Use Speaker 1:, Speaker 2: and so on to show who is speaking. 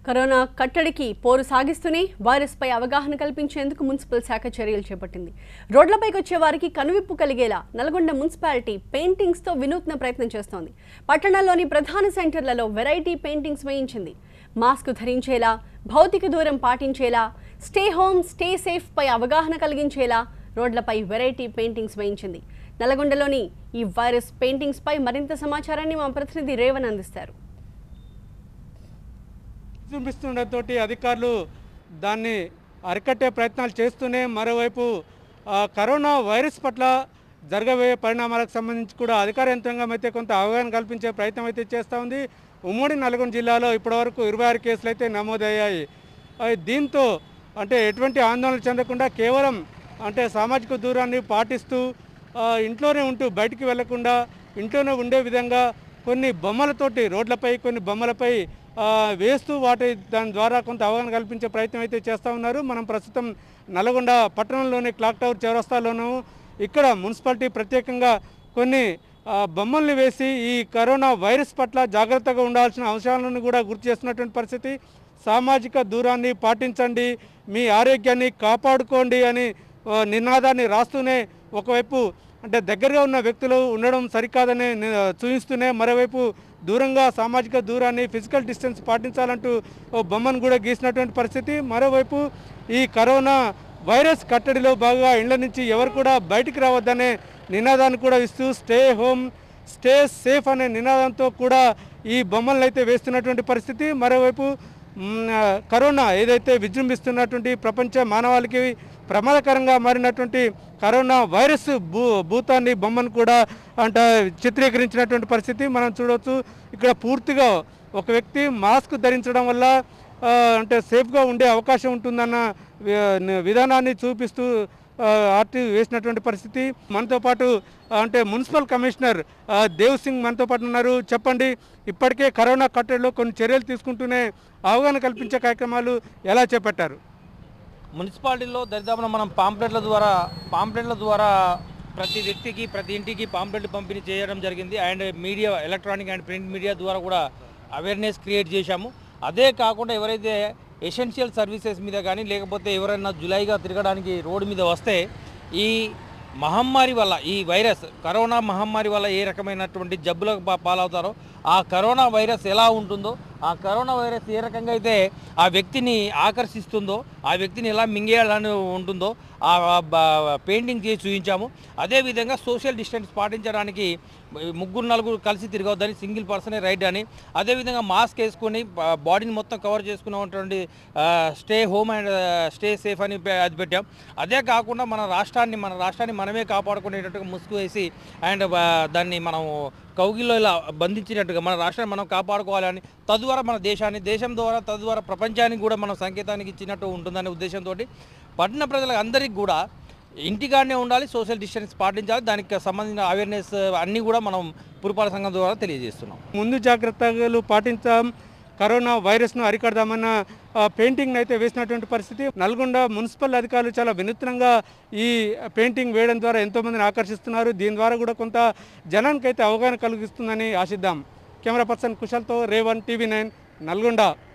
Speaker 1: corona కట్టడికి పోరు సాగిస్తూనే వైరస్పై అవగాహన కల్పించేందుకు మున్సిపల్ శాఖ చర్యలు చేపట్టింది రోడ్లపైకి వచ్చే వారికి కనువిప్పు కలిగేలా నల్గొండ మున్సిపాలిటీ పెయింటింగ్స్తో వినూత్న ప్రయత్నం చేస్తోంది పట్టణంలోని ప్రధాన సెంటర్లలో వెరైటీ పెయింటింగ్స్ వేయించింది మాస్క్ ధరించేలా భౌతిక దూరం పాటించేలా స్టే హోమ్ స్టే సేఫ్ పై అవగాహన కలిగించేలా రోడ్లపై వెరైటీ పెయింటింగ్స్ వేయించింది నల్గొండలోని ఈ వైరస్ పెయింటింగ్స్ పై మరింత సమాచారాన్ని మా ప్రతినిధి రేవన్ అందిస్తారు
Speaker 2: చూపిస్తుండటంతో అధికారులు దాన్ని అరికట్టే ప్రయత్నాలు చేస్తూనే మరోవైపు ఆ, కరోనా వైరస్ పట్ల జరగబోయే పరిణామాలకు సంబంధించి కూడా అధికార యంత్రాంగం అయితే కొంత అవగాహన కల్పించే ప్రయత్నం అయితే చేస్తూ ఉంది ఉమ్మడి నల్గొండ జిల్లాలో ఇప్పటివరకు ఇరవై ఆరు కేసులు అయితే నమోదయ్యాయి ఆ, దీంతో అంటే ఎటువంటి ఆందోళన చెందకుండా కేవలం అంటే సామాజిక దూరాన్ని పాటిస్తూ ఆ, ఇంట్లోనే ఉంటూ బయటికి వెళ్లకుండా ఇంట్లోనే ఉండే విధంగా కొన్ని బొమ్మలతోటి రోడ్లపై కొన్ని బొమ్మలపై ఆ, వేస్తూ వాటి దాని ద్వారా కొంత అవగాహన కల్పించే ప్రయత్నం అయితే చేస్తూ ఉన్నారు మనం ప్రస్తుతం నల్గొండ పట్టణంలోని క్లాక్ టవర్ చౌరస్తాలోను ఇక్కడ మున్సిపాలిటీ ప్రత్యేకంగా కొన్ని ఆ, బొమ్మల్ని వేసి ఈ కరోనా వైరస్ పట్ల జాగ్రత్తగా ఉండాల్సిన అంశాలను కూడా గుర్తు చేస్తున్నటువంటి పరిస్థితి సామాజిక దూరాన్ని పాటించండి మీ ఆరోగ్యాన్ని కాపాడుకోండి అని ఆ, నినాదాన్ని రాస్తూనే ఒకవైపు అంటే దగ్గరగా ఉన్న వ్యక్తులు ఉండడం సరికాదని ని- చూపిస్తూనే మరోవైపు దూరంగా సామాజిక దూరాన్ని ఫిజికల్ డిస్టెన్స్ పాటించాలంటూ ఓ బొమ్మను కూడా గీసినటువంటి పరిస్థితి మరోవైపు ఈ కరోనా వైరస్ కట్టడిలో బాగా ఇళ్ల నుంచి ఎవరు కూడా బయటికి రావద్దనే నినాదాన్ని కూడా ఇస్తూ స్టే హోమ్ స్టే సేఫ్ అనే నినాదంతో కూడా ఈ బొమ్మలను అయితే వేస్తున్నటువంటి పరిస్థితి మరోవైపు మ్, ఆ, కరోనా ఏదైతే విజృంభిస్తున్నటువంటి ప్రపంచ మానవాళికి ప్రమాదకరంగా మారినటువంటి కరోనా వైరస్ భూ భూతాన్ని బొమ్మను కూడా అంట చిత్రీకరించినటువంటి పరిస్థితి మనం చూడవచ్చు ఇక్కడ పూర్తిగా ఒక వ్యక్తి మాస్క్ ధరించడం వల్ల ఆ, అంటే సేఫ్గా ఉండే అవకాశం ఉంటుందన్న వి- విధానాన్ని చూపిస్తూ ఆ, ఆర్టీ వేసినటువంటి పరిస్థితి మనతో పాటు ఆ, అంటే మున్సిపల్ కమిషనర్ ఆ, దేవ్ సింగ్ మనతో పాటు ఉన్నారు చెప్పండి ఇప్పటికే కరోనా కట్టడిలో కొన్ని చర్యలు తీసుకుంటూనే అవగాహన కల్పించే కార్యక్రమాలు ఎలా చేపట్టారు
Speaker 3: మున్సిపాలిటీలో దరిదాపున మనం పాంప్లెట్ల ద్వారా పాంప్లెట్ల ద్వారా ప్రతి వ్యక్తికి ప్రతి ఇంటికి పాంప్లెట్లు పంపిణీ చేయడం జరిగింది and media electronic and print media ద్వారా కూడా అవేర్నెస్ క్రియేట్ చేశాము అదే కాకుండా ఎవరైతే ఎసెన్షియల్ సర్వీసెస్ మీద కానీ లేకపోతే ఎవరైనా జులైగా తిరగడానికి రోడ్డు మీద వస్తే ఈ మహమ్మారి వల్ల ఈ వైరస్ కరోనా మహమ్మారి వల్ల ఏ రకమైనటువంటి జబ్బులకు పా- పాలవుతారో ఆ కరోనా వైరస్ ఎలా ఉంటుందో ఆ కరోనా వైరస్ ఏ రకంగా అయితే ఆ వ్యక్తిని ఆకర్షిస్తుందో ఆ వ్యక్తిని ఎలా మింగేయాలని ఉంటుందో ఆ బ- పెయింటింగ్ చేసి చూపించాము అదేవిధంగా సోషల్ డిస్టెన్స్ పాటించడానికి ముగ్గురు నలుగురు కలిసి తిరగవద్దని సింగిల్ పర్సనే రైట్ అని అదేవిధంగా మాస్క్ వేసుకొని బ- బాడీని మొత్తం కవర్ చేసుకున్నటువంటి stay home and stay safe అని పె- అది పెట్టాం అదే కాకుండా మన రాష్ట్రాన్ని మన రాష్ట్రాన్ని మనమే కాపాడుకునేటట్టుగా ముసుగు వేసి అండ్ దాన్ని మనం కౌగిల్లో ఇలా బంధించినట్టుగా మన రాష్ట్రాన్ని మనం కాపాడుకోవాలని తద్వారా మన దేశాన్ని దేశం ద్వారా తద్వారా ప్రపంచానికి కూడా మనం సంకేతానికి ఇచ్చినట్టు ఉంటుందనే ఉద్దేశంతో పట్టణ ప్రజలకు అందరికీ కూడా ఇంటికాడనే ఉండాలి సోషల్ డిస్టెన్స్ పాటించాలి దానికి సంబంధించిన అవేర్నెస్ అన్నీ కూడా మనం పురపాలక సంఘం ద్వారా తెలియజేస్తున్నాం
Speaker 2: ముందు జాగ్రత్తలు పాటించాం కరోనా వైరస్ను అరికడదామన్న ఆ, పెయింటింగ్ అయితే వేసినటువంటి పరిస్థితి నల్గొండ మున్సిపల్ అధికారులు చాలా వినూత్నంగా ఈ పెయింటింగ్ వేయడం ద్వారా ఎంతోమందిని ఆకర్షిస్తున్నారు దీని ద్వారా కూడా కొంత జనానికి అయితే అవగాహన కలిగిస్తుందని ఆశిద్దాం కెమెరా పర్సన్ కుశల్తో రేవన్ టీవీ నైన్ నల్గొండ